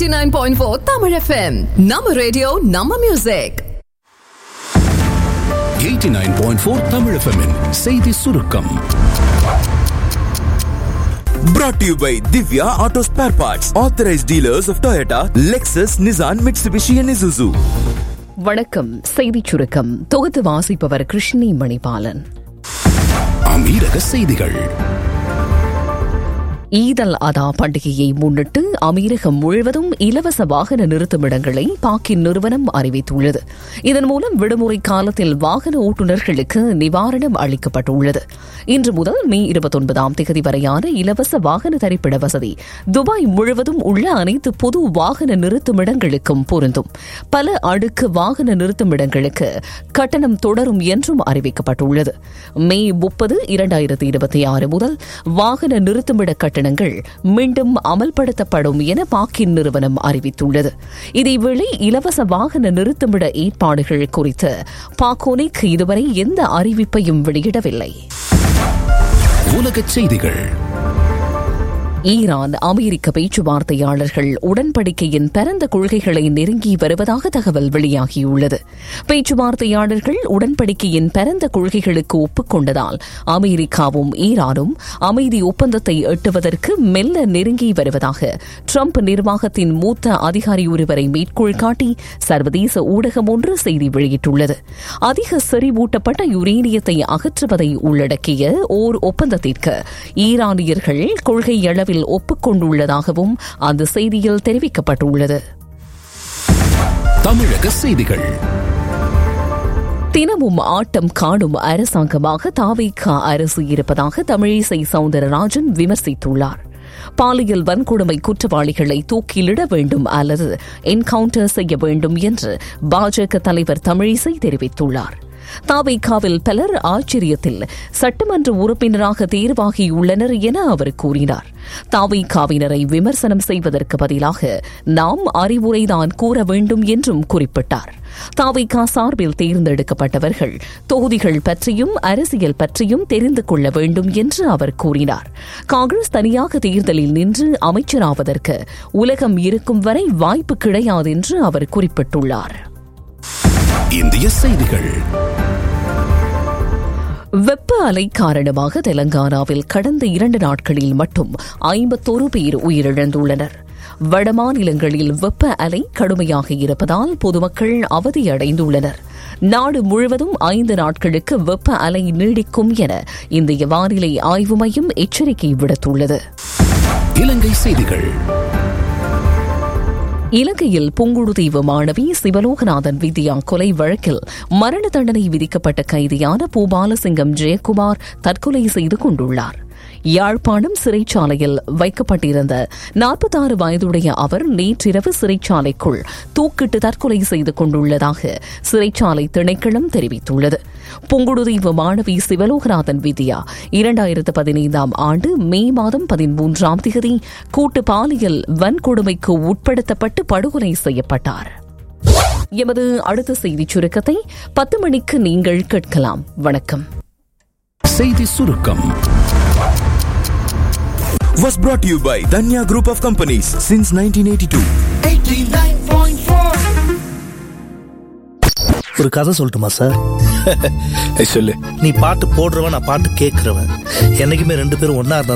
89.4 Tamil FM. Nama radio, Nama music. 89.4 Tamil FM -இன் செய்தி சுருக்கம் Brought to you by Divya Auto Spare Parts, authorized dealers of Toyota, Lexus, Nissan, Mitsubishi, and Isuzu. வணக்கம் செய்திச் சுருக்கம் தொகுத்து வாசிப்பவர் கிருஷ்ணி மணிபாலன் அமீரக செய்திகள் ஈதல் அதா பண்டிகையை முன்னிட்டு அமீரகம் முழுவதும் இலவச வாகன நிறுத்துமிடங்களை பாக்கின் நிறுவனம் அறிவித்துள்ளது இதன் மூலம் விடுமுறை காலத்தில் வாகன ஓட்டுநர்களுக்கு நிவாரணம் அளிக்கப்பட்டுள்ளது இன்று முதல் மே இருபத்தொன்பதாம் தேதி வரையான இலவச வாகன தரிப்பிட வசதி துபாய் முழுவதும் உள்ள அனைத்து பொது வாகன நிறுத்துமிடங்களுக்கும் பொருந்தும் பல அடுக்கு வாகன நிறுத்துமிடங்களுக்கு கட்டணம் தொடரும் என்றும் அறிவிக்கப்பட்டுள்ளது மே முப்பது இரண்டாயிரத்தி இருபத்தி ஆறு முதல் வாகன நிறுத்துமிட கட்டணங்கள் மீண்டும் அமல்படுத்தப்படும் என பாக்கின் நிறுவனம் அறிவித்துள்ளது இதேவேளை இலவச வாகன நிறுத்துமிட ஏற்பாடுகள் குறித்து பாக்கோனிக் இதுவரை எந்த அறிவிப்பையும் வெளியிடவில்லை உலகச் செய்திகள் ஈரான் அமெரிக்க பேச்சுவார்த்தையாளர்கள் உடன்படிக்கையின் பரந்த கொள்கைகளை நெருங்கி வருவதாக தகவல் வெளியாகியுள்ளது பேச்சுவார்த்தையாளர்கள் உடன்படிக்கையின் பரந்த கொள்கைகளுக்கு ஒப்புக்கொண்டதால் அமெரிக்காவும் ஈரானும் அமைதி ஒப்பந்தத்தை எட்டுவதற்கு மெல்ல நெருங்கி வருவதாக ட்ரம்ப் நிர்வாகத்தின் மூத்த அதிகாரி ஒருவரை மேற்கோள் காட்டி சர்வதேச ஊடகம் ஒன்று செய்தி வெளியிட்டுள்ளது அதிக செறிவூட்டப்பட்ட யுரேனியத்தை அகற்றுவதை உள்ளடக்கிய ஓர் ஒப்பந்தத்திற்கு ஈரானியர்கள் கொள்கை அளவில் ஒப்புக்கொண்டுள்ளதாகவும் அந்த செய்தியில் தெரிவிக்கப்பட்டுள்ளது தமிழக செய்திகள் தினமும் ஆட்டம் காணும் அரசாங்கமாக தாவேகா அரசு இருப்பதாக தமிழிசை சவுந்தரராஜன் விமர்சித்துள்ளார் பாலியல் வன்கொடுமை குற்றவாளிகளை தூக்கிலிட வேண்டும் அல்லது என்கவுண்டர் செய்ய வேண்டும் என்று பாஜக தலைவர் தமிழிசை தெரிவித்துள்ளார் தாவேகாவில் பலர் ஆச்சரியத்தில் சட்டமன்ற உறுப்பினராக தேர்வாகியுள்ளனர் என அவர் கூறினார் தாவேகாவினரை விமர்சனம் செய்வதற்கு பதிலாக நாம் அறிவுரைதான் கூற வேண்டும் என்றும் குறிப்பிட்டார் தாவேகா சார்பில் தேர்ந்தெடுக்கப்பட்டவர்கள் தொகுதிகள் பற்றியும் அரசியல் பற்றியும் தெரிந்து கொள்ள வேண்டும் என்று அவர் கூறினார் காங்கிரஸ் தனியாக தேர்தலில் நின்று அமைச்சராவதற்கு உலகம் இருக்கும் வரை வாய்ப்பு கிடையாது என்று அவர் குறிப்பிட்டுள்ளார் இந்திய செய்திகள் வெப்ப அலை காரணமாக தெலங்கானாவில் கடந்த இரண்டு நாட்களில் மட்டும் ஐம்பத்தொரு பேர் உயிரிழந்துள்ளனர் வடமாநிலங்களில் வெப்ப அலை கடுமையாக இருப்பதால் பொதுமக்கள் அவதியடைந்துள்ளனர் நாடு முழுவதும் ஐந்து நாட்களுக்கு வெப்ப அலை நீடிக்கும் என இந்திய வானிலை ஆய்வு மையம் எச்சரிக்கை விடுத்துள்ளது இலங்கை செய்திகள் இலங்கையில் புங்குடுதீவு மாணவி சிவலோகநாதன் வித்யா கொலை வழக்கில் மரண தண்டனை விதிக்கப்பட்ட கைதியான பூபாலசிங்கம் ஜெயக்குமார் தற்கொலை செய்து கொண்டுள்ளார் யாழ்ப்பாணம் சிறைச்சாலையில் வைக்கப்பட்டிருந்த நாற்பத்தாறு வயதுடைய அவர் நேற்றிரவு சிறைச்சாலைக்குள் தூக்கிட்டு தற்கொலை செய்து கொண்டுள்ளதாக சிறைச்சாலை திணைக்களம் தெரிவித்துள்ளது புங்குடுதீவு மாணவி சிவலோகநாதன் வித்யா இரண்டாயிரத்து பதினைந்தாம் ஆண்டு மே மாதம் பதிமூன்றாம் தேதி கூட்டு பாலியல் வன்கொடுமைக்கு உட்படுத்தப்பட்டு படுகொலை செய்யப்பட்டார் எமது அடுத்த செய்திச் சுருக்கத்தை பத்து மணிக்கு நீங்கள் கேட்கலாம் வணக்கம் செய்தி சுருக்கம் Was brought to you by Danya Group of Companies since 1982. ஒரு கதை சொல்லட்டுமா சார் சொல்லு நீ பாட்டு போடுறவன் நான் பாட்டு கேட்கறவன் என்னைக்குமே ரெண்டு பேரும் ஒன்னா இருந்தா